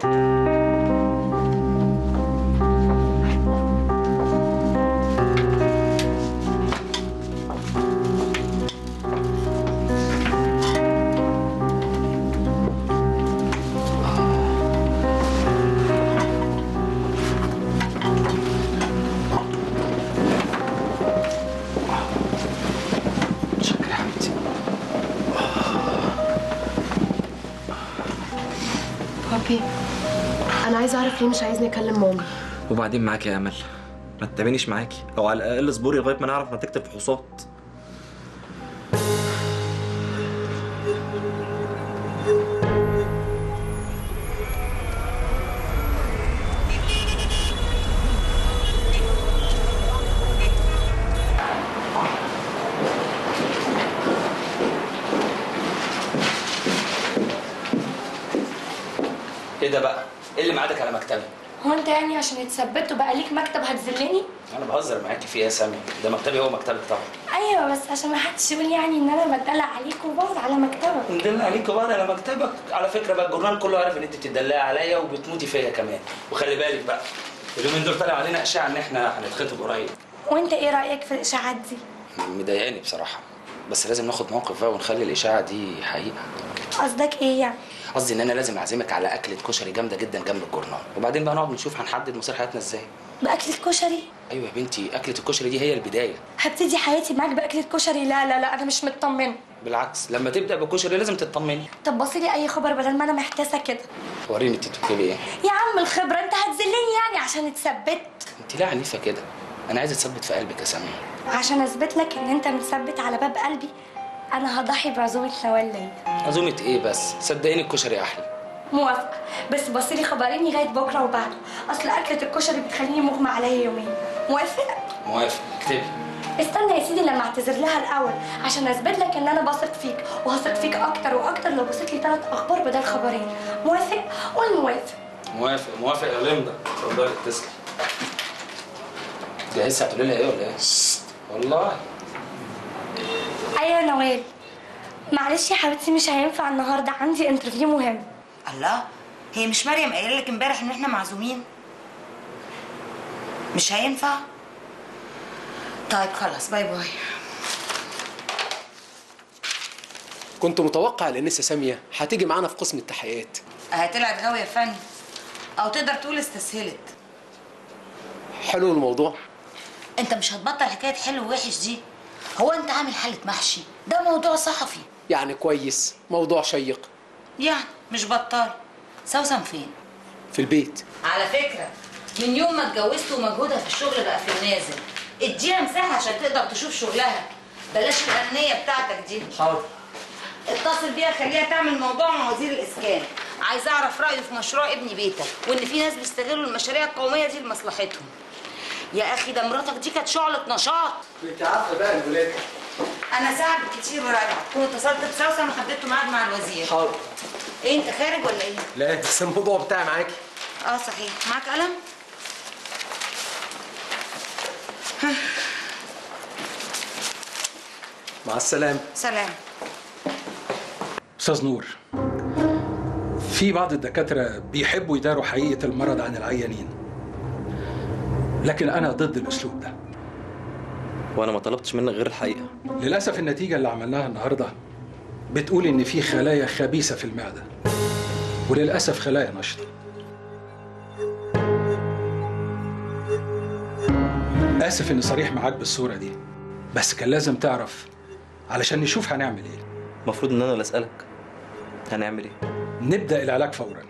شكرا يا حبيبتي بابي انا عايزه اعرف ليه مش عايزني اكلم ماما وبعدين معاكي يا امل ما تتابعنيش معاكي او على الاقل اصبري لغايه ما نعرف نتيجه الفحوصات ايه ده بقى؟ ايه اللي معادك على مكتبي؟ هو انت يعني عشان اتثبت وبقى ليك مكتب هتذلني؟ انا بهزر معاكي في ايه يا سامي؟ ده مكتبي هو مكتبك طبعا. ايوه بس عشان ما حدش يقول يعني ان انا بتدلع عليك وبقعد على مكتبك ندل عليك وبعد على مكتبك على فكره بقى الجورنال كله عارف ان انت بتدلعي عليا وبتموتي فيا كمان وخلي بالك بقى اليومين دول طالع علينا اشاعه ان احنا هنتخطب قريب وانت ايه رايك في الاشاعات دي؟ مضايقاني بصراحه بس لازم ناخد موقف بقى ونخلي الاشاعه دي حقيقه قصدك ايه يعني؟ قصدي ان انا لازم اعزمك على اكله كشري جامده جدا جنب الجورنال وبعدين بقى نقعد نشوف هنحدد مصير حياتنا ازاي باكلة كشري؟ ايوه يا بنتي اكله الكشري دي هي البدايه هبتدي حياتي معاك باكلة كشري لا لا لا انا مش مطمنه بالعكس لما تبدا بالكشري لازم تطمني طب بصيلي اي خبر بدل ما انا محتاسه كده وريني انت بتكتبي ايه يا عم الخبره انت هتذلني يعني عشان اتثبت انت ليه عنيفه كده انا عايز اتثبت في قلبك يا سامي عشان اثبت لك ان انت متثبت على باب قلبي انا هضحي بعزومه نوال ليا عزومه ايه بس صدقيني الكشري احلى موافقه بس بصيلي خبرين لغايه بكره وبعده اصل اكله الكشري بتخليني مغمى عليا يومين موافق موافق اكتبي استنى يا سيدي لما اعتذر لها الاول عشان اثبت لك ان انا بثق فيك وهثق فيك اكتر واكتر لو بصيت لي ثلاث اخبار بدل خبرين موافق قول موافق موافق موافق يا لمدة اتفضلي اتصلي جاهزة هتقولي لها ايه ولا ايه؟ والله ايوه يا نوال معلش يا حبيبتي مش هينفع النهارده عندي انترفيو مهم الله هي مش مريم قايله لك امبارح ان احنا معزومين مش هينفع طيب خلاص باي باي كنت متوقع الانسه ساميه هتيجي معانا في قسم التحقيقات اهي طلعت غاويه فن او تقدر تقول استسهلت حلو الموضوع انت مش هتبطل حكايه حلو ووحش دي هو انت عامل حاله محشي ده موضوع صحفي يعني كويس موضوع شيق يعني مش بطال سوسن فين في البيت على فكره من يوم ما اتجوزت ومجهودها في الشغل بقى في النازل اديها مساحه عشان تقدر تشوف شغلها بلاش الانيه بتاعتك دي حاضر اتصل بيها خليها تعمل موضوع مع وزير الاسكان عايز اعرف رايه في مشروع ابني بيتك وان في ناس بيستغلوا المشاريع القوميه دي لمصلحتهم يا اخي ده مراتك دي كانت شعله نشاط انت عارفه بقى الولاد انا ساعه بالكتير وراجعه تكون اتصلت بسوسن وحددتوا ميعاد مع الوزير حاضر ايه انت خارج ولا ايه لا بس الموضوع بتاعي معاكي اه صحيح معاك قلم مع السلامه سلام استاذ نور في بعض الدكاتره بيحبوا يداروا حقيقه المرض عن العيانين لكن انا ضد الاسلوب ده وانا ما طلبتش منك غير الحقيقه للاسف النتيجه اللي عملناها النهارده بتقول ان في خلايا خبيثه في المعده وللاسف خلايا نشطه اسف اني صريح معاك بالصوره دي بس كان لازم تعرف علشان نشوف هنعمل ايه المفروض ان انا اللي اسالك هنعمل ايه نبدا العلاج فورا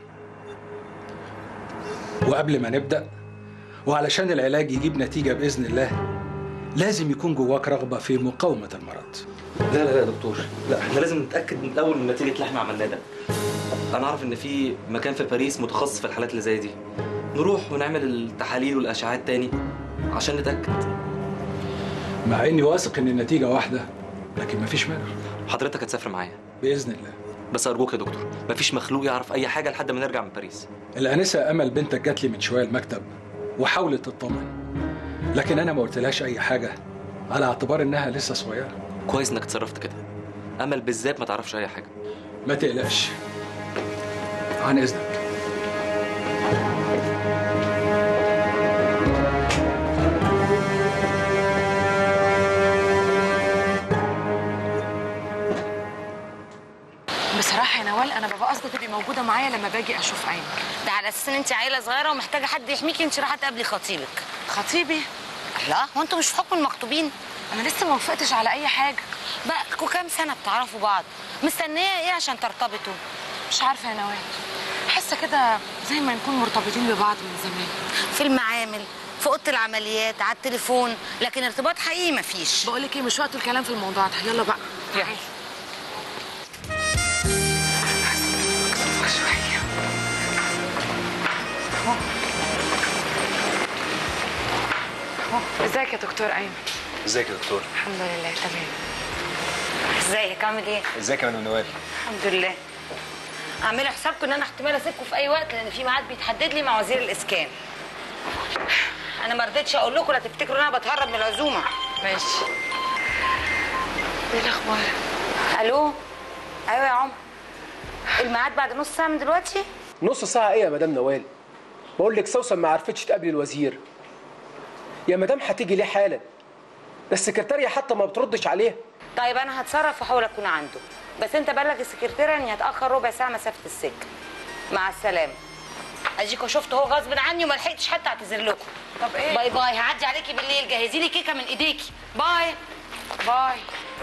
وقبل ما نبدا وعلشان العلاج يجيب نتيجه باذن الله لازم يكون جواك رغبه في مقاومه المرض لا لا لا يا دكتور لا احنا لازم نتاكد من الاول من نتيجه اللي احنا عملناه ده انا اعرف ان في مكان في باريس متخصص في الحالات اللي زي دي نروح ونعمل التحاليل والاشعاعات تاني عشان نتاكد مع اني واثق ان النتيجه واحده لكن مفيش مانع حضرتك هتسافر معايا باذن الله بس ارجوك يا دكتور مفيش مخلوق يعرف اي حاجه لحد ما نرجع من باريس الانسه امل بنتك جات لي من شويه المكتب وحاولت تطمن لكن انا ما قلتلهاش اي حاجه على اعتبار انها لسه صغيره كويس انك اتصرفت كده امل بالذات ما تعرفش اي حاجه ما تقلقش عن اذنك نوال انا ببقى قصدي تبقي موجوده معايا لما باجي اشوف ايمن ده على اساس ان انت عيله صغيره ومحتاجه حد يحميكي انت رايحه تقابلي خطيبك خطيبي لا هو انتوا مش في حكم المخطوبين انا لسه ما وافقتش على اي حاجه بقى لكم كام سنه بتعرفوا بعض مستنيه ايه عشان ترتبطوا مش عارفه يا نوال حاسه كده زي ما نكون مرتبطين ببعض من زمان في المعامل في اوضه العمليات على التليفون لكن ارتباط حقيقي مفيش بقول لك ايه مش وقت الكلام في الموضوع ده يلا بقى تعالي شويه ازيك يا دكتور ايمن ازيك يا دكتور الحمد لله تمام ازيك عامل ايه ازيك يا مدام نوال الحمد لله اعملوا حسابكم ان انا احتمال اسيبكم في اي وقت لان في ميعاد بيتحدد لي مع وزير الاسكان انا ما رضيتش اقول لكم لا تفتكروا ان انا بتهرب من العزومه ماشي ايه الاخبار الو ايوه يا عمر الميعاد بعد نص ساعه من دلوقتي نص ساعة ايه يا مدام نوال؟ بقول لك سوسن ما عرفتش تقابلي الوزير. يا مدام هتيجي ليه حالا؟ ده السكرتارية حتى ما بتردش عليها. طيب انا هتصرف واحاول اكون عنده بس انت بلغ السكرتيره اني هتاخر ربع ساعه مسافه السكه مع السلامه اديكوا شفتوا هو غصب عني وما لحقتش حتى اعتذر لكم طب ايه باي باي هعدي عليكي بالليل جهزي لي كيكه من ايديكي باي باي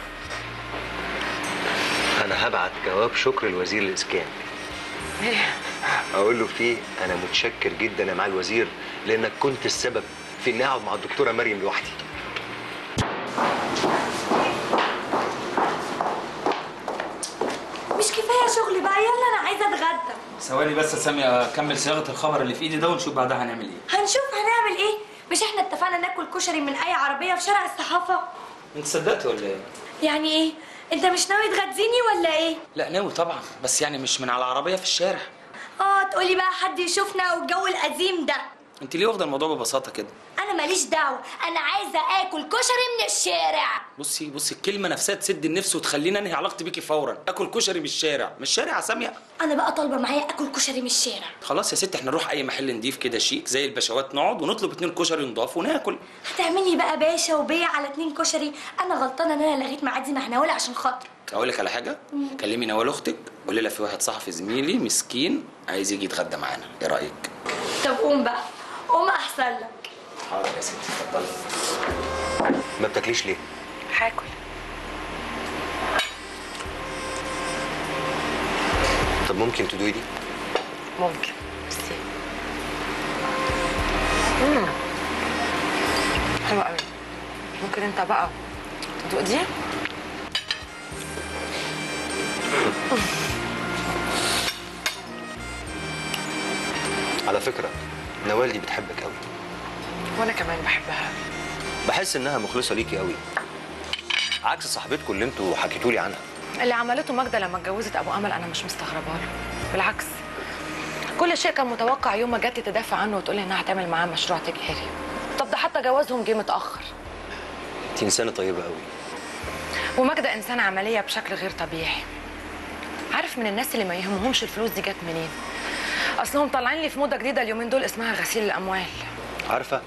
انا هبعت جواب شكر لوزير الاسكان اقول له فيه انا متشكر جدا يا معالي الوزير لانك كنت السبب في اني اقعد مع الدكتوره مريم لوحدي مش كفايه شغل بقى يلا انا عايزه اتغدى ثواني بس يا سامية اكمل صياغه الخبر اللي في ايدي ده ونشوف بعدها هنعمل ايه هنشوف هنعمل ايه مش احنا اتفقنا ناكل كشري من اي عربيه في شارع الصحافه انت صدقت ولا ايه يعني ايه انت مش ناوي تغديني ولا ايه لا ناوي طبعا بس يعني مش من على العربيه في الشارع اه تقولي بقى حد يشوفنا والجو القديم ده انت ليه واخده الموضوع ببساطه كده انا ماليش دعوه انا عايزه اكل كشري من الشارع بصي بصي الكلمه نفسها تسد النفس وتخليني انهي علاقتي بيكي فورا اكل كشري من الشارع من الشارع يا ساميه انا بقى طالبه معايا اكل كشري من الشارع خلاص يا ست احنا نروح اي محل نضيف كده شيك زي البشوات نقعد ونطلب اتنين كشري نضاف وناكل هتعملي بقى باشا وبيع على اتنين كشري انا غلطانه ان انا لغيت ميعادي مع نوال عشان خاطرك اقول لك على حاجه كلمي نوال اختك قولي لها في واحد صحفي زميلي مسكين عايز يجي يتغدى معانا ايه رايك طب قوم بقى قوم احسن لك حاضر يا ستي اتفضلي ما بتاكليش ليه هاكل طب ممكن تدوقي دي ممكن بصي مم. حلوة قوي ممكن انت بقى تدوق دي على فكره نوال دي بتحبك قوي وانا كمان بحبها بحس انها مخلصه ليكي قوي عكس صاحبتكم اللي انتوا حكيتوا لي عنها اللي عملته ماجدة لما اتجوزت ابو امل انا مش مستغربه له بالعكس كل شيء كان متوقع يوم ما جت تدافع عنه وتقول انها هتعمل معاه مشروع تجاري طب ده حتى جوازهم جه متاخر انت انسانه طيبه قوي وماجدة إنسانة عملية بشكل غير طبيعي عارف من الناس اللي ما يهمهمش الفلوس دي جت منين أصلهم طالعين لي في موضة جديدة اليومين دول اسمها غسيل الأموال عارفه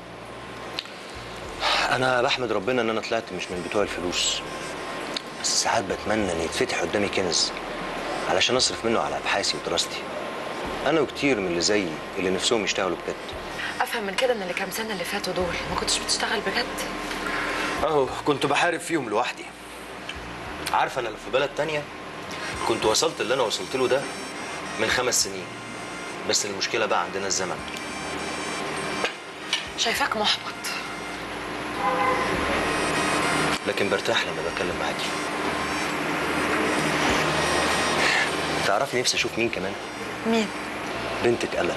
انا بحمد ربنا ان انا طلعت مش من بتوع الفلوس بس ساعات بتمنى ان يتفتح قدامي كنز علشان اصرف منه على ابحاثي ودراستي انا وكتير من اللي زيي اللي نفسهم يشتغلوا بجد أفهم من كده إن اللي كام سنة اللي فاتوا دول ما كنتش بتشتغل بجد اهو كنت بحارب فيهم لوحدي عارفه انا لو في بلد تانية كنت وصلت اللي انا وصلت له ده من خمس سنين بس المشكله بقى عندنا الزمن شايفاك محبط لكن برتاح لما بتكلم معاكي تعرفي نفسي اشوف مين كمان مين؟ بنتك امل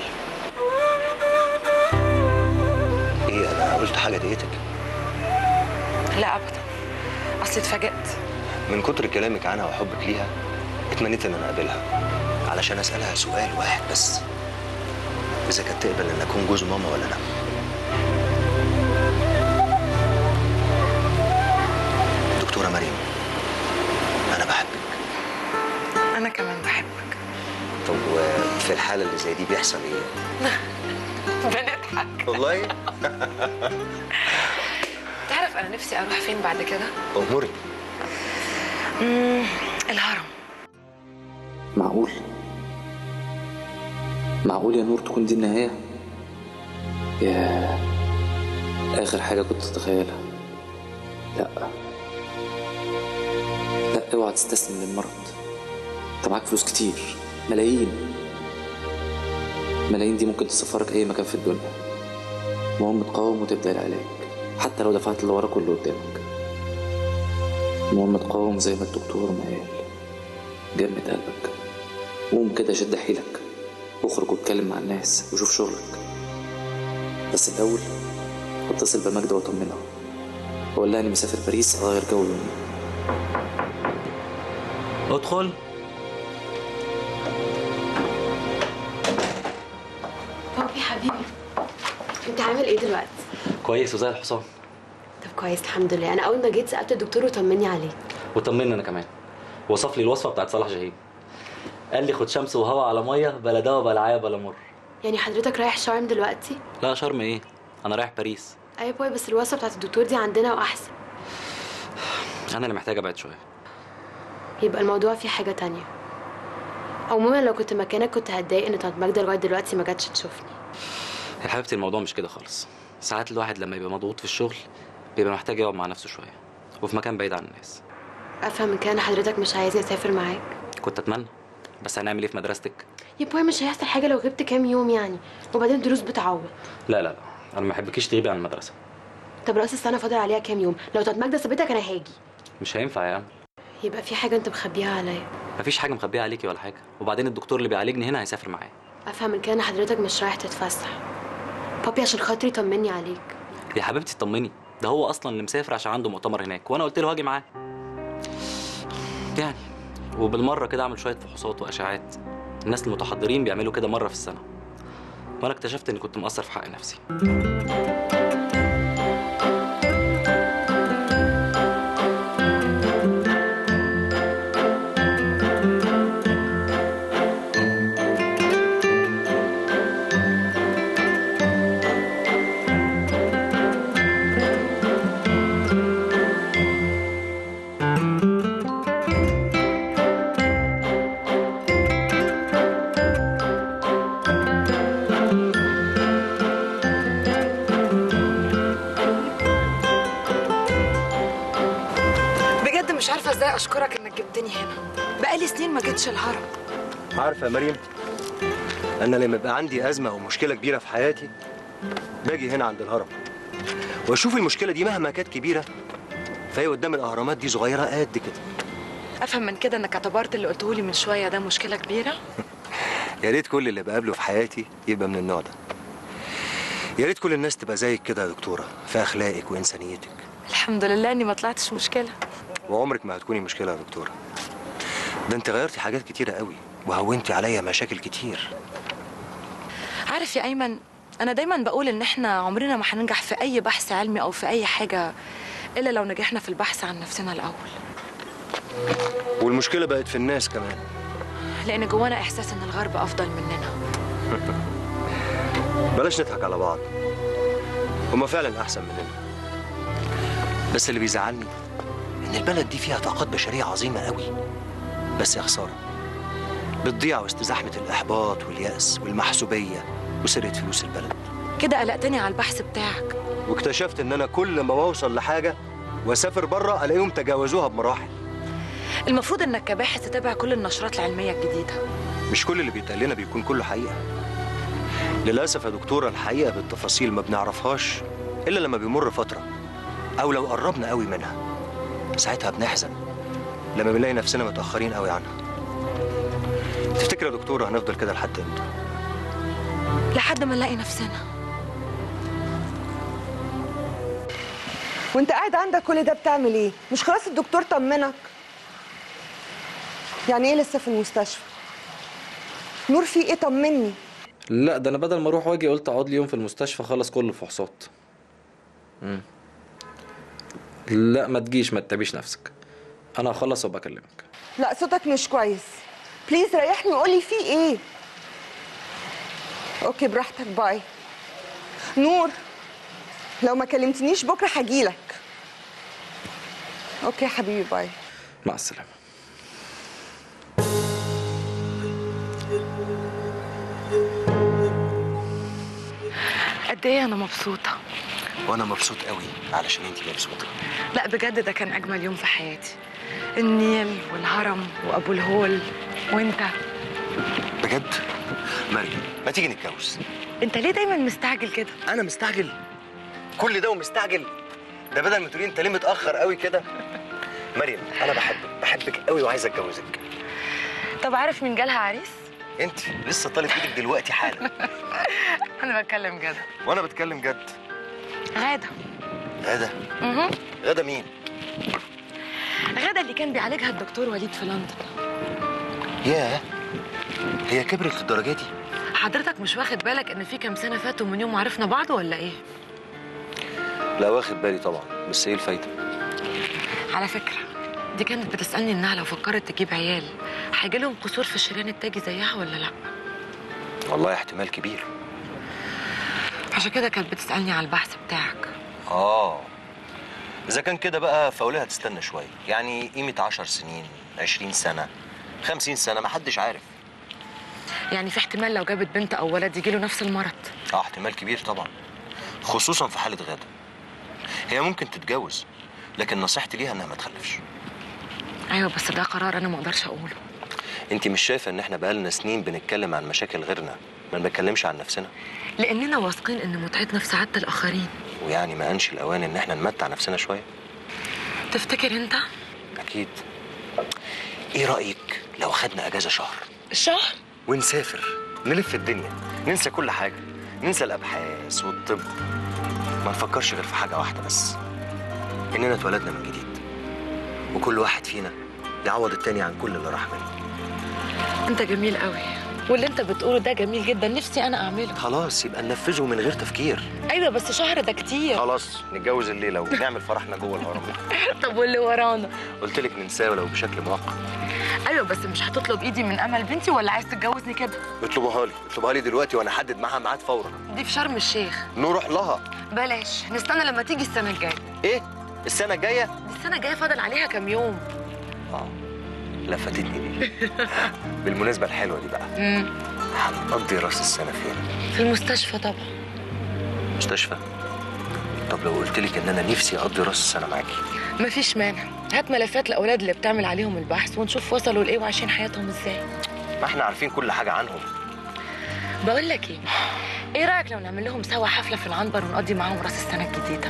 ايه انا قلت حاجه ضايقتك لا أبدا أصلي اتفاجئت من كتر كلامك عنها وحبك ليها اتمنيت ان انا اقابلها علشان اسالها سؤال واحد بس اذا كانت تقبل ان اكون جوز ماما ولا لا دكتوره مريم انا بحبك أنا كمان بحبك طب في الحاله اللي زي دي بيحصل ايه بنضحك والله تعرف أنا نفسي أروح فين بعد كده؟ اموري مم، الهرم معقول معقول يا نور تكون دي النهاية يا آخر حاجة كنت أتخيلها لا لا اوعى تستسلم للمرض انت معاك فلوس كتير ملايين ملايين دي ممكن تسفرك أي مكان في الدنيا المهم تقاوم وتبدأ العلاج حتى لو دفعت اللي ورا كله قدامك المهم تقاوم زي ما الدكتور ما قال جمد قلبك قوم كده شد حيلك واخرج واتكلم مع الناس وشوف شغلك بس الأول اتصل بماجدة واطمنها وأقول لها إني مسافر باريس أغير جو يومين ادخل بابي حبيبي انت عامل ايه دلوقتي كويس وزي الحصان طب كويس الحمد لله انا اول ما جيت سالت الدكتور وطمني عليك وطمني انا كمان وصف لي الوصفه بتاعت صلاح جاهين قال لي خد شمس وهواء على ميه بلا دواء بلا عيا بلا مر يعني حضرتك رايح شرم دلوقتي لا شرم ايه انا رايح باريس اي باي بس الوصفه بتاعت الدكتور دي عندنا واحسن انا اللي محتاج ابعد شويه يبقى الموضوع فيه حاجه تانية عموما لو كنت مكانك كنت هتضايق ان طنط ماجدة لغايه دلوقتي ما جاتش تشوفني يا حبيبتي الموضوع مش كده خالص ساعات الواحد لما يبقى مضغوط في الشغل بيبقى محتاج يقعد مع نفسه شويه وفي مكان بعيد عن الناس افهم من كده حضرتك مش عايزني اسافر معاك كنت اتمنى بس هنعمل ايه في مدرستك يا باي مش هيحصل حاجه لو غبت كام يوم يعني وبعدين الدروس بتعوض لا لا لا انا ما بحبكيش تغيبي عن المدرسه طب راس السنه فاضل عليها كام يوم لو طنط ماجدة سابتك انا هاجي مش هينفع يا عم يبقى في حاجه انت مخبيها عليا مفيش حاجه مخبيها عليكي ولا حاجه وبعدين الدكتور اللي بيعالجني هنا هيسافر معايا افهم من كده حضرتك مش رايح تتفسح بابي عشان خاطري طمني عليك يا حبيبتي طمني ده هو اصلا اللي مسافر عشان عنده مؤتمر هناك وانا قلت له هاجي معاه يعني وبالمره كده اعمل شويه فحوصات واشعاعات الناس المتحضرين بيعملوا كده مره في السنه وانا اكتشفت اني كنت مقصر في حق نفسي بجد مش عارفه ازاي اشكرك انك جبتني هنا بقالي سنين ما جيتش الهرم عارفه يا مريم انا لما يبقى عندي ازمه او مشكله كبيره في حياتي باجي هنا عند الهرم واشوف المشكله دي مهما كانت كبيره فهي قدام الاهرامات دي صغيره قد كده افهم من كده انك اعتبرت اللي قلته لي من شويه ده مشكله كبيره يا ريت كل اللي بقابله في حياتي يبقى من النوع ده يا ريت كل الناس تبقى زيك كده يا دكتوره في اخلاقك وانسانيتك الحمد لله اني ما طلعتش مشكله وعمرك ما هتكوني مشكله يا دكتوره ده انت غيرتي حاجات كتيره قوي وهونتي عليا مشاكل كتير عارف يا ايمن انا دايما بقول ان احنا عمرنا ما هننجح في اي بحث علمي او في اي حاجه الا لو نجحنا في البحث عن نفسنا الاول والمشكله بقت في الناس كمان لان جوانا احساس ان الغرب افضل مننا بلاش نضحك على بعض هما فعلا احسن مننا بس اللي بيزعلني ان البلد دي فيها طاقات بشريه عظيمه قوي بس يا خساره بتضيع وسط زحمه الاحباط والياس والمحسوبيه وسرقه فلوس البلد كده قلقتني على البحث بتاعك واكتشفت ان انا كل ما بوصل لحاجه واسافر بره الاقيهم تجاوزوها بمراحل المفروض انك كباحث تتابع كل النشرات العلميه الجديده مش كل اللي بيتقال لنا بيكون كله حقيقه للاسف يا دكتوره الحقيقه بالتفاصيل ما بنعرفهاش الا لما بيمر فتره او لو قربنا قوي منها ساعتها بنحزن لما بنلاقي نفسنا متاخرين قوي عنها تفتكر يا دكتوره هنفضل كده لحد امتى لحد ما نلاقي نفسنا وانت قاعد عندك كل ده بتعمل ايه مش خلاص الدكتور طمنك يعني ايه لسه في المستشفى نور في ايه طمني لا ده انا بدل ما اروح واجي قلت اقعد لي يوم في المستشفى خلص كل الفحوصات مم. لا ما تجيش ما تتعبيش نفسك انا هخلص وابقى اكلمك لا صوتك مش كويس بليز ريحني وقولي في ايه اوكي براحتك باي نور لو ما كلمتنيش بكره هجيلك اوكي يا حبيبي باي مع السلامه قد ايه انا مبسوطه وانا مبسوط قوي علشان انت مبسوطه لا بجد ده كان اجمل يوم في حياتي النيل والهرم وابو الهول وانت بجد مريم ما تيجي نتجوز انت ليه دايما مستعجل كده انا مستعجل كل ده ومستعجل ده بدل ما تقولي انت ليه متاخر قوي كده مريم انا بحبك بحبك قوي وعايز اتجوزك طب عارف مين جالها عريس انت لسه طالب ايدك دلوقتي حالا انا بتكلم جد وانا بتكلم جد غاده غدا اها غدا مين غاده اللي كان بيعالجها الدكتور وليد في لندن ياه هي كبرت للدرجه دي حضرتك مش واخد بالك ان في كام سنه فاتوا من يوم ما عرفنا بعض ولا ايه لا واخد بالي طبعا بس ايه الفايده على فكره دي كانت بتسالني انها لو فكرت تجيب عيال هيجي لهم قصور في الشريان التاجي زيها ولا لا والله احتمال كبير عشان كده كانت بتسالني على البحث بتاعك اه اذا كان كده بقى فاولها تستنى شويه يعني قيمه 10 سنين 20 سنه 50 سنه ما حدش عارف يعني في احتمال لو جابت بنت او ولد يجي له نفس المرض اه احتمال كبير طبعا خصوصا في حاله غاده هي ممكن تتجوز لكن نصيحتي ليها انها ما تخلفش ايوه بس ده قرار انا ما اقدرش اقوله انت مش شايفه ان احنا بقالنا سنين بنتكلم عن مشاكل غيرنا ما بنتكلمش عن نفسنا لاننا واثقين ان متعتنا في سعاده الاخرين ويعني ما انش الاوان ان احنا نمتع نفسنا شويه تفتكر انت اكيد ايه رايك لو خدنا اجازه شهر الشهر ونسافر نلف الدنيا ننسى كل حاجه ننسى الابحاث والطب ما نفكرش غير في حاجه واحده بس اننا اتولدنا من جديد وكل واحد فينا يعوض التاني عن كل اللي راح منه انت جميل قوي واللي انت بتقوله ده جميل جدا نفسي انا اعمله خلاص يبقى ننفذه من غير تفكير ايوه بس شهر ده كتير خلاص نتجوز الليله ونعمل فرحنا جوه الهرم طب واللي ورانا قلت لك ننساه ولو بشكل مؤقت ايوه بس مش هتطلب ايدي من امل بنتي ولا عايز تتجوزني كده اطلبوها لي اطلبوها لي دلوقتي وانا احدد معاها ميعاد فورا دي في شرم الشيخ نروح لها بلاش نستنى لما تيجي السنه الجايه ايه السنه الجايه دي السنه الجايه فاضل عليها كام يوم اه لا فاتتني دي بالمناسبه الحلوه دي بقى امم هنقضي راس السنه فين في المستشفى طبعا مستشفى طب لو قلت لك ان انا نفسي اقضي راس السنه معاكي مفيش مانع هات ملفات الاولاد اللي بتعمل عليهم البحث ونشوف وصلوا لايه وعايشين حياتهم ازاي ما احنا عارفين كل حاجه عنهم بقول لك ايه ايه رايك لو نعمل لهم سوا حفله في العنبر ونقضي معاهم راس السنه الجديده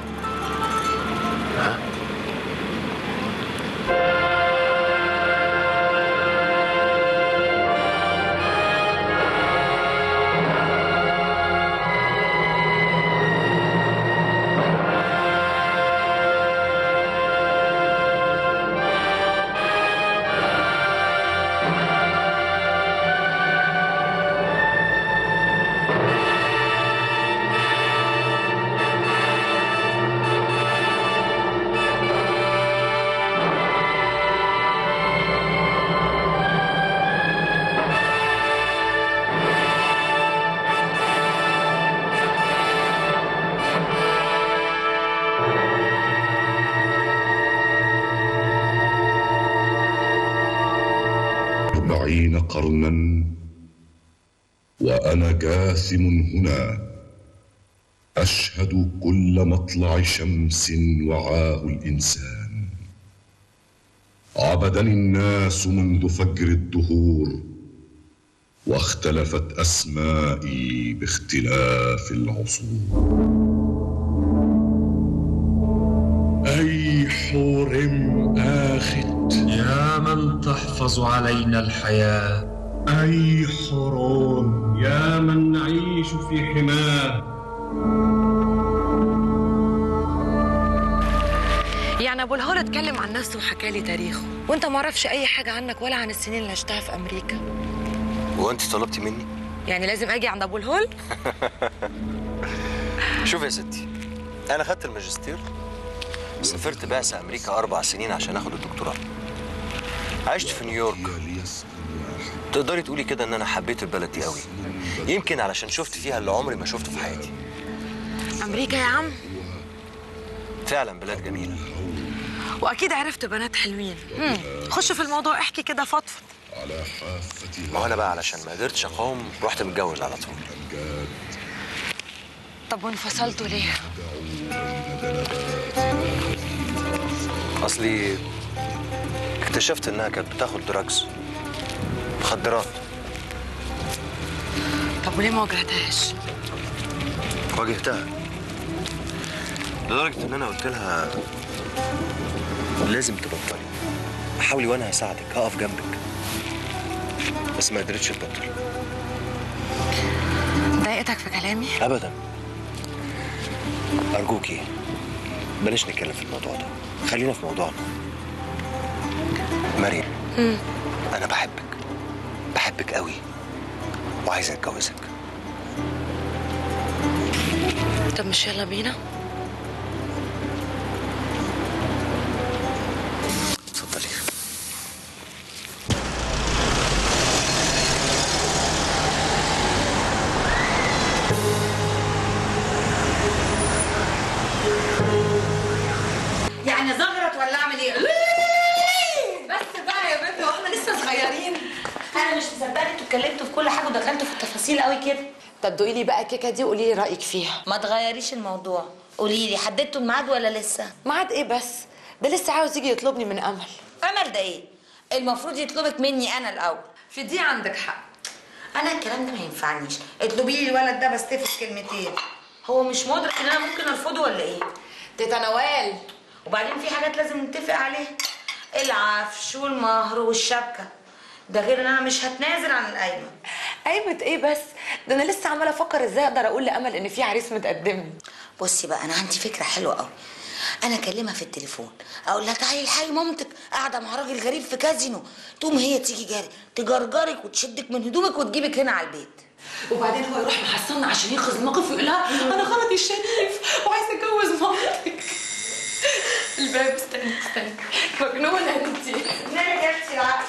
أربعين قرنا وأنا جاثم هنا أشهد كل مطلع شمس وعاه الإنسان عبدني الناس منذ فجر الدهور واختلفت أسمائي باختلاف العصور أي حور آخت يا من تحفظ علينا الحياة أي حرون يا من نعيش في حماه يعني ابو الهول اتكلم عن نفسه وحكى لي تاريخه وانت ما اعرفش اي حاجه عنك ولا عن السنين اللي عشتها في امريكا هو انت طلبتي مني يعني لازم اجي عند ابو الهول شوف يا ستي انا خدت الماجستير سافرت بعثة امريكا اربع سنين عشان اخد الدكتوراه عشت في نيويورك تقدري تقولي كده ان انا حبيت البلد دي قوي يمكن علشان شفت فيها اللي عمري ما شفته في حياتي امريكا يا عم فعلا بلاد جميله واكيد عرفت بنات حلوين مم. خش في الموضوع احكي كده فضفض على حافتها ما هو انا بقى علشان ما قدرتش اقاوم رحت متجوز على طول طب وانفصلتوا ليه؟ اصلي اكتشفت انها كانت بتاخد دراجز مخدرات طب وليه ما واجهتهاش؟ واجهتها لدرجة إن أنا قلت لها لازم تبطلي حاولي وأنا هساعدك هقف جنبك بس ما قدرتش تبطل ضايقتك في كلامي؟ أبدا أرجوكي بلاش نتكلم في الموضوع ده خلينا في موضوعنا مريم أنا بحبك بحبك قوي وعايز أتجوزك طب مش يلا بينا؟ اتفضلي يعني زغرت ولا اعمل ايه؟ بس بقى يا بنت واحنا لسه صغيرين انا مش مصدقه انتوا اتكلمتوا في كل حاجه ودخلتوا في التفاصيل قوي كده طب دوقي لي بقى الكيكه دي وقولي لي رايك فيها ما تغيريش الموضوع قولي لي حددتوا الميعاد ولا لسه ميعاد ايه بس ده لسه عاوز يجي يطلبني من امل امل ده ايه المفروض يطلبك مني انا الاول في دي عندك حق انا الكلام ده ما ينفعنيش اطلبي لي الولد ده بس في كلمتين هو مش مدرك ان انا ممكن ارفضه ولا ايه تيتا نوال وبعدين في حاجات لازم نتفق عليها العفش والمهر والشبكه ده غير ان انا مش هتنازل عن القايمه قايمة ايه بس ده انا لسه عماله افكر ازاي اقدر اقول لامل ان في عريس متقدم لي بصي بقى انا عندي فكره حلوه قوي انا اكلمها في التليفون اقول لها تعالي الحقي مامتك قاعده مع راجل غريب في كازينو تقوم هي تيجي جاري تجرجرك وتشدك من هدومك وتجيبك هنا على البيت وبعدين هو يروح محصلنا عشان ينقذ الموقف ويقول لها انا غلطي الشريف وعايز اتجوز مامتك الباب استني استني مجنونه انت نامي يا اختي العقل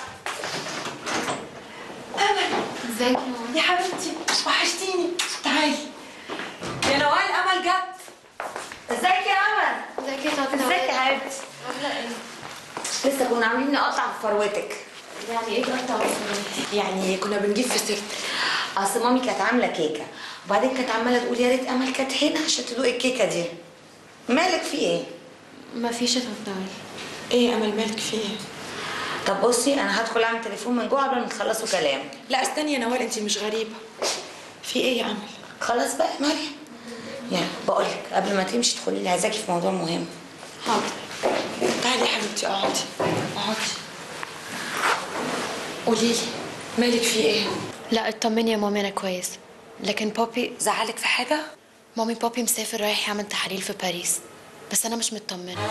امل ازيك يا حبيبتي وحشتيني تعالي يا نوال امل جت ازيك يا امل ازيك يا طنط ازيك يا حبيبتي لسه كنا عاملين نقطع في فروتك يعني ايه تقطع يعني كنا بنجيب في سيرتك اصل مامي كانت عامله كيكه وبعدين كانت عماله تقول يا ريت امل كانت هنا عشان تدوق الكيكه دي مالك في ايه ما فيش يا طنط نوال ايه يا امل مالك في ايه طب بصي انا هدخل اعمل تليفون من جوه قبل ما تخلصوا كلام لا استني يا نوال انت مش غريبه في ايه يا امل خلاص بقى يا مريم يلا بقول لك قبل ما تمشي تدخلي لي عايزاكي في موضوع مهم حاضر تعالي يا حبيبتي اقعدي اقعدي قولي لي مالك في ايه لا اطمني يا مامي انا كويس لكن بابي زعلك في حاجه مامي بابي مسافر رايح يعمل تحاليل في باريس بس انا مش مطمنه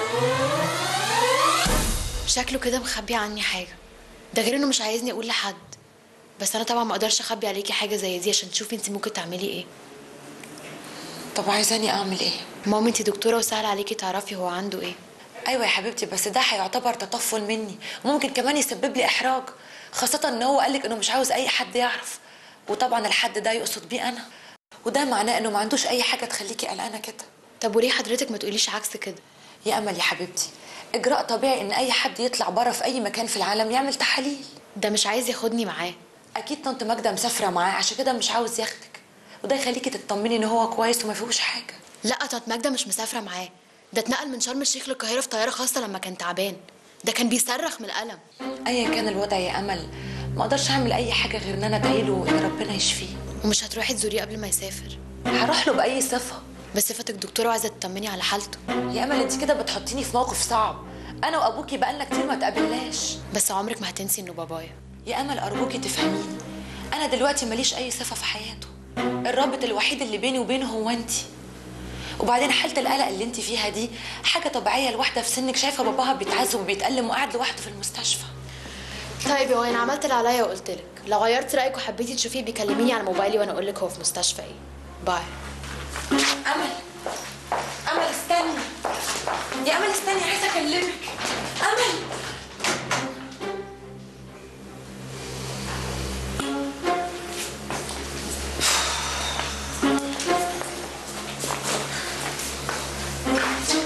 شكله كده مخبي عني حاجه ده غير انه مش عايزني اقول لحد بس انا طبعا ما اقدرش اخبي عليكي حاجه زي دي عشان تشوفي انت ممكن تعملي ايه طب عايزاني اعمل ايه مامي انت دكتوره وسهل عليكي تعرفي هو عنده ايه ايوه يا حبيبتي بس ده هيعتبر تطفل مني وممكن كمان يسبب لي احراج خاصه ان هو قالك انه مش عاوز اي حد يعرف وطبعا الحد ده يقصد بيه انا وده معناه انه ما عندوش اي حاجه تخليكي قلقانه كده طب وليه حضرتك ما تقوليش عكس كده يا امل يا حبيبتي اجراء طبيعي ان اي حد يطلع بره في اي مكان في العالم يعمل تحاليل ده مش عايز ياخدني معاه اكيد طنط ماجده مسافره معاه عشان كده مش عاوز ياخدك وده يخليكي تطمني ان هو كويس وما فيهوش حاجه لا طنط ماجده مش مسافره معاه ده اتنقل من شرم الشيخ للقاهره في طياره خاصه لما كان تعبان ده كان بيصرخ من الالم ايا كان الوضع يا امل ما اقدرش اعمل اي حاجه غير ان انا ادعي له ان ربنا يشفيه ومش هتروحي تزوريه قبل ما يسافر هروح له باي صفه بصفتك دكتوره وعايزه تطمني على حالته يا امل انت كده بتحطيني في موقف صعب انا وابوكي بقالنا كتير ما تقابلناش بس عمرك ما هتنسي انه بابايا يا امل ارجوكي تفهميني انا دلوقتي ماليش اي صفه في حياته الرابط الوحيد اللي بيني وبينه هو انت وبعدين حاله القلق اللي انت فيها دي حاجه طبيعيه لواحده في سنك شايفه باباها بيتعذب وبيتالم وقاعد لوحده في المستشفى طيب هو انا عملت اللي عليا وقلت لك لو غيرت رايك وحبيتي تشوفيه بيكلميني على موبايلي وانا اقول لك هو في مستشفى ايه باي امل امل استني يا امل استني عايزه اكلمك امل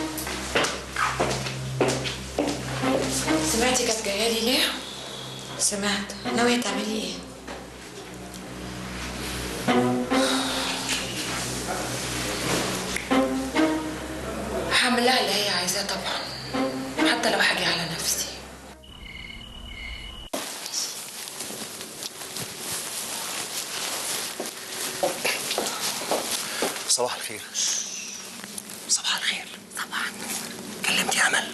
سمعتي كانت جايه لي ليه سمعت ناوية تعملي ايه؟ هعمل لها اللي هي عايزاه طبعا حتى لو حاجة على نفسي صباح الخير صباح الخير صباح كلمتي امل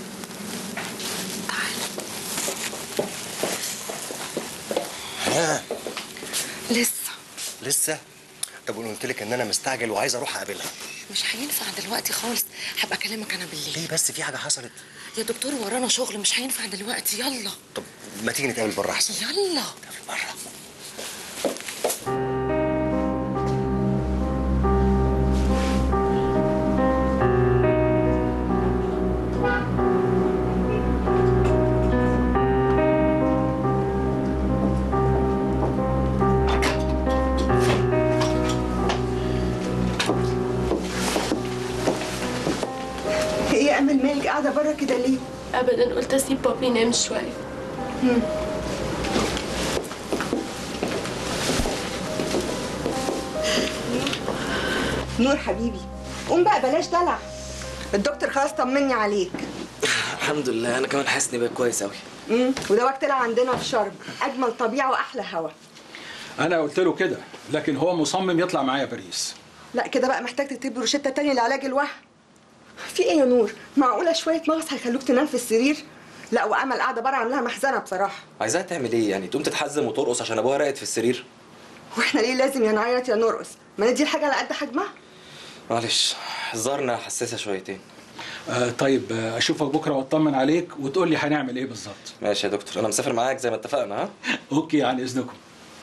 تعال لسه لسه طب وانا قلت لك ان انا مستعجل وعايز اروح اقابلها مش هينفع دلوقتي خالص هبقى اكلمك انا بالليل ليه بس في حاجه حصلت يا دكتور ورانا شغل مش هينفع دلوقتي يلا طب ما تيجي نتقابل بره احسن يلا بره ايه يا امل مالك قاعده بره كده ليه ابدا قلت اسيب بابي ينام شويه مم. نور حبيبي قوم بقى بلاش دلع الدكتور خلاص طمني عليك الحمد لله انا كمان حاسس اني بقيت كويس قوي امم ودواك طلع عندنا في شرم اجمل طبيعه واحلى هوا انا قلت له كده لكن هو مصمم يطلع معايا باريس لا كده بقى محتاج تكتب له روشته تانية لعلاج الوهم في ايه يا نور معقوله شويه مغص هيخلوك تنام في السرير لا وامل قاعده بره عاملاها محزنه بصراحه عايزاها تعمل ايه يعني تقوم تتحزم وترقص عشان ابوها راقد في السرير واحنا ليه لازم يا نعيط يا نرقص ما ندي الحاجه على قد حجمها معلش الظاهر انها حساسه شويتين آه طيب آه اشوفك بكره واطمن عليك وتقول لي هنعمل ايه بالظبط ماشي يا دكتور انا مسافر معاك زي ما اتفقنا ها اوكي عن اذنكم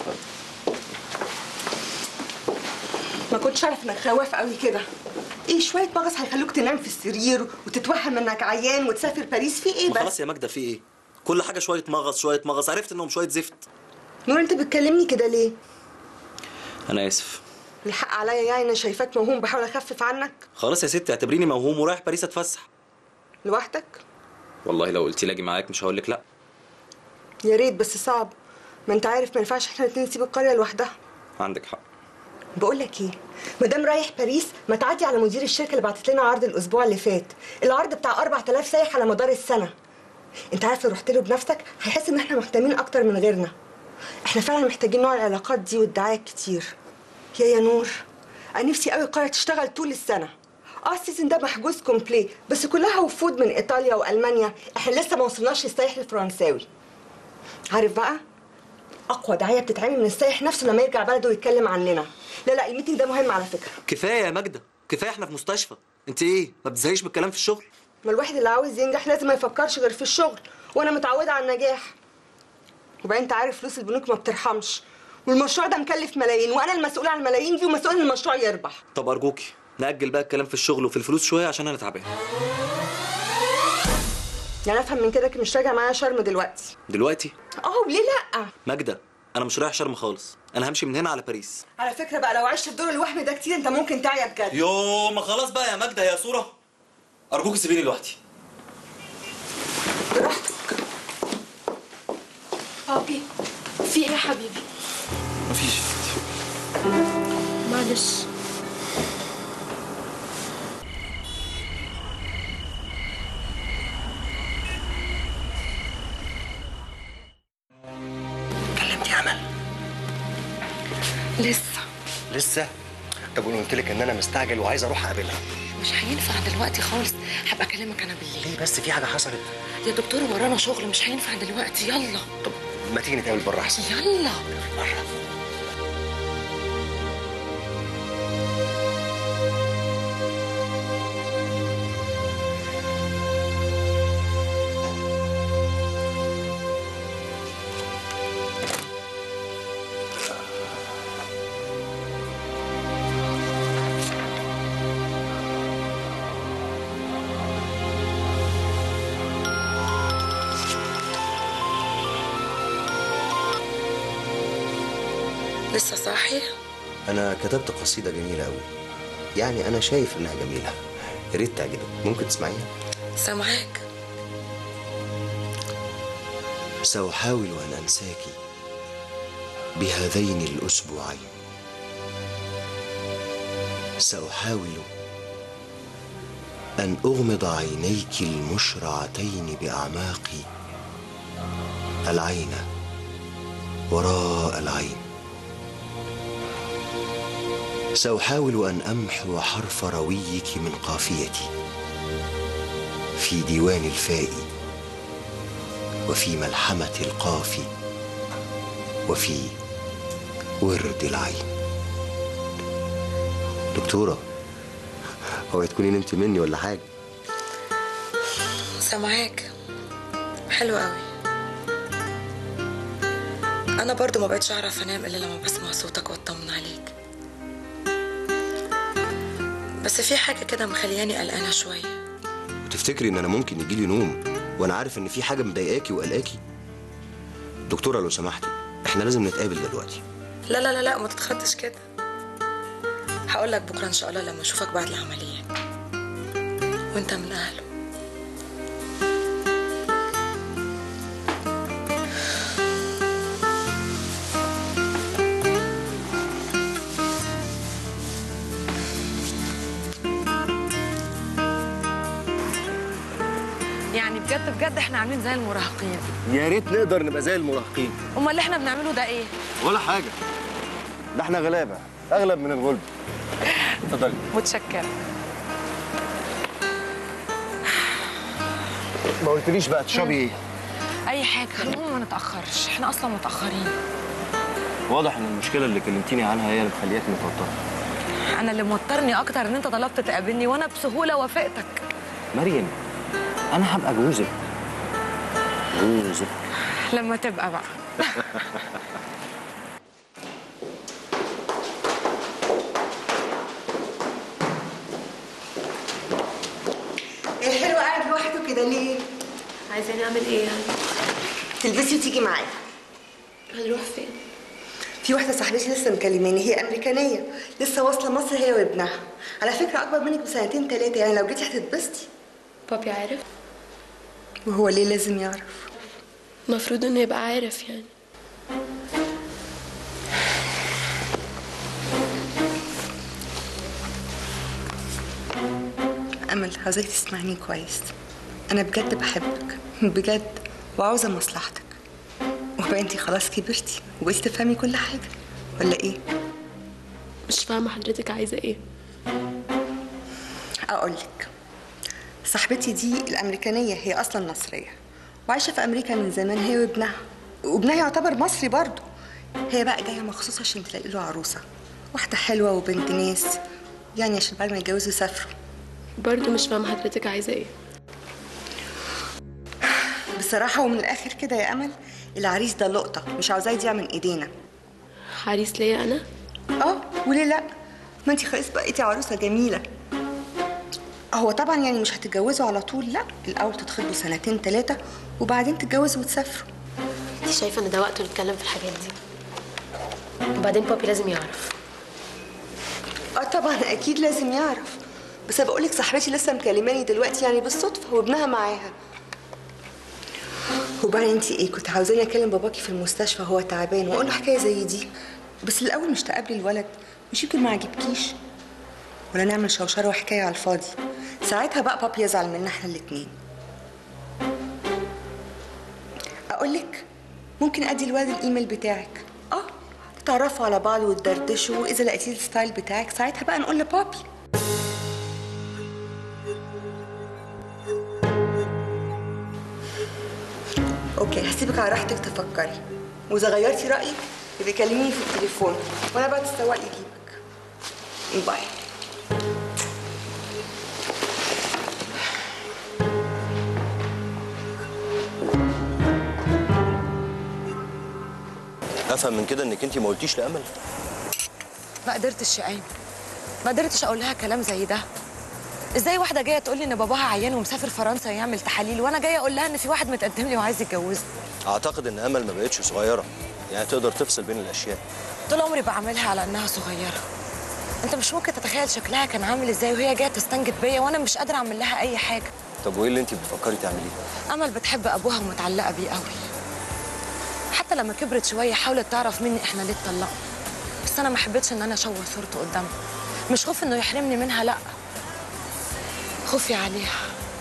ما كنتش عارف انك خواف قوي كده ايه شويه مغص هيخلوك تنام في السرير وتتوهم انك عيان وتسافر باريس في ايه ما بس خلاص يا ماجده في ايه كل حاجه شويه مغص شويه مغص عرفت انهم شويه زفت نور انت بتكلمني كده ليه انا اسف الحق عليا يعني انا شايفاك موهوم بحاول اخفف عنك خلاص يا ستي اعتبريني موهوم ورايح باريس اتفسح لوحدك والله لو قلتي لي اجي معاك مش هقول لك لا يا ريت بس صعب ما انت عارف ما ينفعش احنا الاتنين نسيب القريه لوحدها عندك حق بقول لك ايه ما دام رايح باريس ما تعدي على مدير الشركه اللي بعتت لنا عرض الاسبوع اللي فات العرض بتاع 4000 سايح على مدار السنه انت عارف لو رحت له بنفسك هيحس ان احنا مهتمين اكتر من غيرنا احنا فعلا محتاجين نوع العلاقات دي والدعايه كتير يا يا نور انا نفسي قوي القريه تشتغل طول السنه اه السيزون ده محجوز كومبلي بس كلها وفود من ايطاليا والمانيا احنا لسه ما وصلناش للسايح الفرنساوي عارف بقى اقوى دعايه بتتعمل من السايح نفسه لما يرجع بلده ويتكلم عننا لا لا الميتنج ده مهم على فكره كفايه يا ماجده كفايه احنا في مستشفى انت ايه ما بتزهقيش من الكلام في الشغل ما الواحد اللي عاوز ينجح لازم ما يفكرش غير في الشغل وانا متعوده على النجاح وبعدين انت عارف فلوس البنوك ما بترحمش والمشروع ده مكلف ملايين وانا المسؤوله عن الملايين دي ومسؤول ان المشروع يربح طب ارجوكي ناجل بقى الكلام في الشغل وفي الفلوس شويه عشان انا تعبان يعني افهم من كده انك مش راجع معايا شرم دلوقتي دلوقتي اه ليه لا ماجده انا مش رايح شرم خالص انا همشي من هنا على باريس على فكره بقى لو عشت في دور الوهم ده كتير انت ممكن تعيا بجد يو ما خلاص بقى يا ماجده يا صوره ارجوكي سيبيني لوحدي بابي في ايه يا حبيبي مفيش معلش كلمتي امل لسه لسه طب وانا قلت لك ان انا مستعجل وعايز اروح اقابلها مش هينفع دلوقتي خالص هبقى اكلمك انا بالليل ليه بس في حاجه حصلت يا دكتور ورانا شغل مش هينفع دلوقتي يلا طب ما تيجي نتقابل بره احسن يلا بره لسه صاحي انا كتبت قصيده جميله قوي يعني انا شايف انها جميله يا ريت تعجبك ممكن تسمعيها سامعاك سأحاول أن أنساك بهذين الأسبوعين سأحاول أن أغمض عينيك المشرعتين بأعماق العين وراء العين سأحاول أن أمحو حرف رويك من قافيتي في ديوان الفاء وفي ملحمة القاف وفي ورد العين دكتورة هو تكوني نمتي مني ولا حاجة سامعاك حلو قوي انا برضو ما بقتش اعرف انام الا لما بسمع صوتك واطمن عليك بس في حاجه كده مخلياني قلقانه شويه وتفتكري ان انا ممكن يجيلي نوم وانا عارف ان في حاجة مضايقاكي وقلقاكي دكتورة لو سمحتي احنا لازم نتقابل دلوقتي لا لا لا لا ما تتخضش كده هقول لك بكره ان شاء الله لما اشوفك بعد العمليه وانت من اهله يعني بجد بجد احنا عاملين زي المراهقين يا ريت نقدر نبقى زي المراهقين امال اللي احنا بنعمله ده ايه ولا حاجة ده احنا غلابة اغلب من الغلب اتفضلي متشكره ما قلتليش بقى تشربي ايه اي حاجه المهم ما نتاخرش احنا اصلا متاخرين واضح ان المشكلة اللي كلمتيني عنها هي اللي مخلياكي متوترة انا اللي موترني اكتر ان انت طلبت تقابلني وانا بسهوله وافقتك مريم انا هبقى جوزك جوزك لما تبقى بقى الحلو قاعد لوحده كده ليه؟ عايزين نعمل ايه يعني؟ تلبسي وتيجي معايا هنروح فين؟ في واحدة صاحبتي لسه مكلماني هي أمريكانية لسه واصلة مصر هي وابنها على فكرة أكبر منك بسنتين تلاتة يعني لو جيتي هتتبسطي بابي عارف؟ وهو ليه لازم يعرف؟ المفروض انه يبقى عارف يعني أمل عاوزاك تسمعني كويس أنا بجد بحبك بجد وعاوزة مصلحتك وبقى انتي خلاص كبرتي وبقيتي تفهمي كل حاجة ولا إيه؟ مش فاهمة حضرتك عايزة ايه؟ أقولك صاحبتي دي الأمريكانية هي أصلا مصرية وعايشة في أمريكا من زمان هي وابنها وابنها يعتبر مصري برضه هي بقى جاية مخصوص عشان تلاقي له عروسة واحدة حلوة وبنت ناس يعني عشان بعد ما يتجوزوا يسافروا برضه مش فاهمة حضرتك عايزة ايه؟ بصراحة ومن الآخر كده يا أمل العريس ده لقطة مش عاوزاه يضيع من إيدينا عريس ليا أنا؟ اه وليه لا ما انت خلاص بقيتي عروسه جميله هو طبعا يعني مش هتتجوزوا على طول لا الاول تتخطبوا سنتين ثلاثه وبعدين تتجوزوا وتسافروا انت شايفة ان ده وقته نتكلم في الحاجات دي وبعدين بابي لازم يعرف اه طبعا اكيد لازم يعرف بس بقول لك صاحبتي لسه مكلماني دلوقتي يعني بالصدفه وابنها معاها وبعدين انت ايه كنت عاوزاني اكلم باباكي في المستشفى هو تعبان واقول له حكايه زي دي بس الاول مش تقابلي الولد مش يمكن ما عجبكيش ولا نعمل شوشره وحكايه على الفاضي ساعتها بقى بابي يزعل منا احنا الاتنين اقول لك ممكن ادي الولد الايميل بتاعك اه تتعرفوا على بعض وتدردشوا واذا لقيتي الستايل بتاعك ساعتها بقى نقول لبابي اوكي هسيبك على راحتك تفكري واذا غيرتي رايك يبقى كلميني في التليفون وانا بقى تسوق يجيبك باي افهم من كده انك انت ما قلتيش لامل ما قدرتش يا ايمن ما قدرتش اقول لها كلام زي ده ازاي واحده جايه تقول لي ان باباها عيان ومسافر فرنسا يعمل تحاليل وانا جايه اقول لها ان في واحد متقدم لي وعايز يتجوزني اعتقد ان امل ما بقتش صغيره يعني تقدر تفصل بين الاشياء طول عمري بعملها على انها صغيره انت مش ممكن تتخيل شكلها كان عامل ازاي وهي جايه تستنجد بيا وانا مش قادره اعمل لها اي حاجه طب وايه اللي انت بتفكري تعمليه امل بتحب ابوها ومتعلقه بيه قوي لما كبرت شويه حاولت تعرف مني احنا ليه اتطلقنا بس انا ما حبيتش ان انا اشوه صورته قدامها مش خوف انه يحرمني منها لا خوفي عليها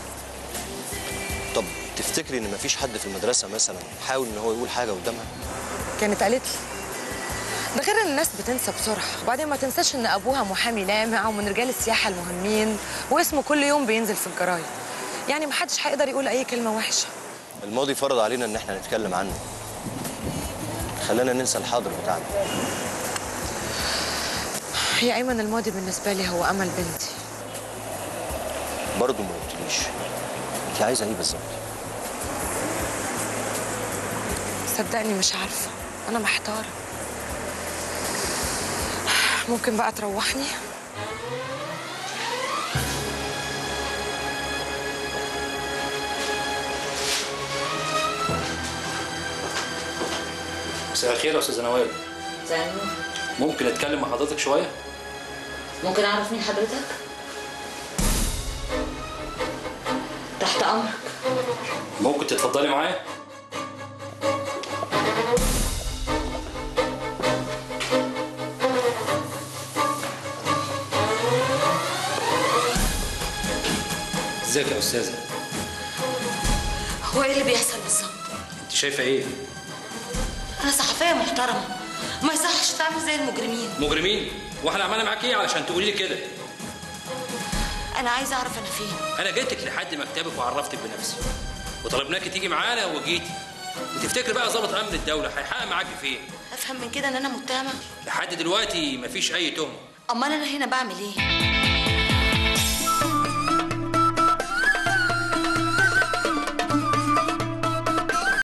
طب تفتكري ان مفيش حد في المدرسه مثلا حاول ان هو يقول حاجه قدامها كانت قالت لي ده غير ان الناس بتنسى بسرعه وبعدين ما تنساش ان ابوها محامي لامع ومن رجال السياحه المهمين واسمه كل يوم بينزل في الجرايد يعني محدش هيقدر يقول اي كلمه وحشه الماضي فرض علينا ان احنا نتكلم عنه خلانا ننسى الحاضر بتاعنا يا ايمن الماضي بالنسبه لي هو امل بنتي برضه ما قلتليش انت عايزه ايه بالظبط صدقني مش عارفه انا محتاره ممكن بقى تروحني مساء الخير يا استاذه نوال زانو ممكن اتكلم مع حضرتك شويه ممكن اعرف مين حضرتك تحت امرك ممكن تتفضلي معايا ازيك يا استاذه هو ايه اللي بيحصل بالظبط انت شايفه ايه انا صحفيه محترمه ما يصحش تعمل زي المجرمين مجرمين واحنا عملنا معاك ايه علشان تقولي لي كده انا عايزه اعرف انا فين انا جيتك لحد مكتبك وعرفتك بنفسي وطلبناكي تيجي معانا وجيتي وتفتكر بقى ظابط امن الدوله هيحقق معاكي فين افهم من كده ان انا متهمه لحد دلوقتي مفيش اي تهمه امال انا هنا بعمل ايه